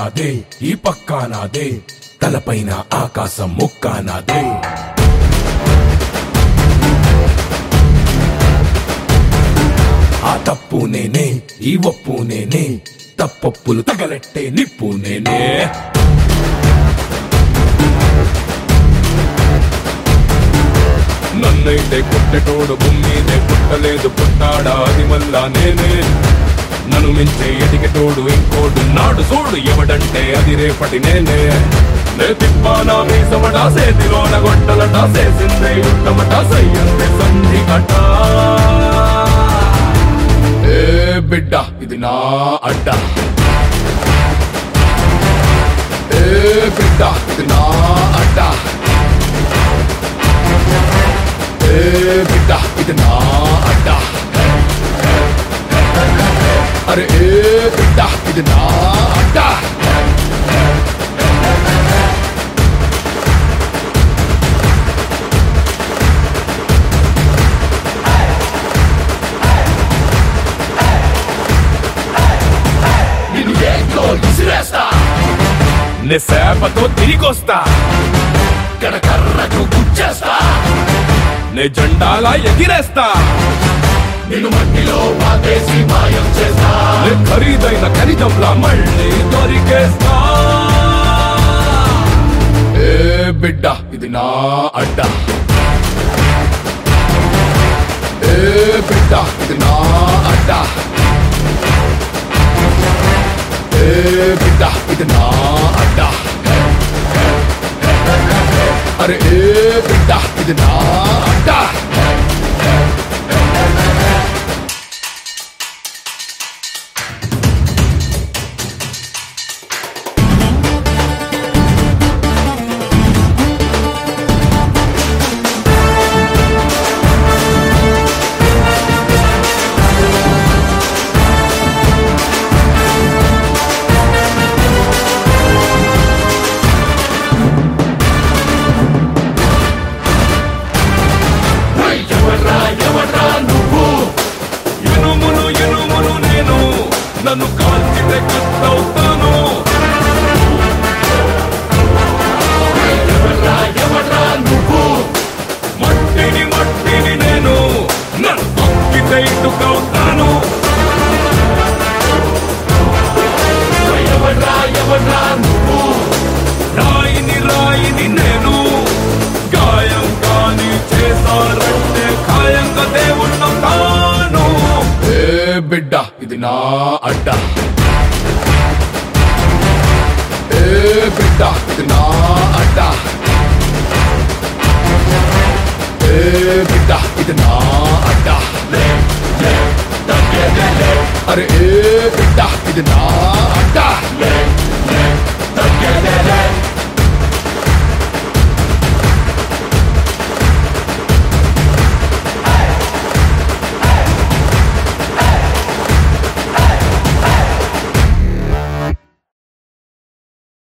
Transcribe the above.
నాదే ఈ పక్కా నాదే తలపైన ఆకాశం ముక్కా నాదే ఆ తప్పు నేనే ఈ ఒప్పు నేనే తప్పప్పులు తగలెట్టే నిప్పు నేనే నన్నైతే పుట్టెటోడు భూమిదే పుట్టలేదు పుట్టాడా అది మళ్ళా నేనే నన్ను మించే ఎదిగేటోడు ఇంకోడు నాడు చూడు ఎవడంటే అది రేపటి నేనే నే తిప్పానా మీసమట సేతిలోన గొట్టలట చేసిందే యుద్ధమట సయ్యందే సంధి కట ఏ బిడ్డ ఇది నా అడ్డ ఏ బిడ్డ ఇది నా అడ్డ ఏ బిడ్డ ఇది నా అడ్డ అరే ఏ బిడ్డ ఇది నా అడ్డ నిన్ను ఏంటో విసిరేస్తా నే సేపతో తిరిగొస్తా కడకర్రకు గుచ్చేస్తా నే జెండాలా ఎగిరేస్తా నిన్ను మట్టిలో పాతేసి మాయం చేస్తా నే ఖరీదైన ఖనిజంలా మళ్ళీ దొరికేస్తా ఏ బిడ్డ ఇది నా అడ్డ ఏ బిడ్డ ఇది నా అడ్డ ఏ బిడ్డ ఇది నా అడ్డ అరే ఏ బిడ్డ ఇది నా అడ్డ ఎవర్రా ఎవర్రా నువ్వు ఎనుమును ఎనుమును నేను నన్ను కాల్చితే కట్టవుతాను ఎవర్రా ఎవర్రా నువ్వు మట్టిని మట్టిని నేను నన్ను తొక్కితే ఇటుకవుతాను ఎవర్రా ఎవర్రా నువ్వు రాయిని రాయిని నేను గాయం కాని చేశారంటే ఖాయంగా దేవుణ్ణ తాను ఏ బిడ్డ ఇది నా అడ్డ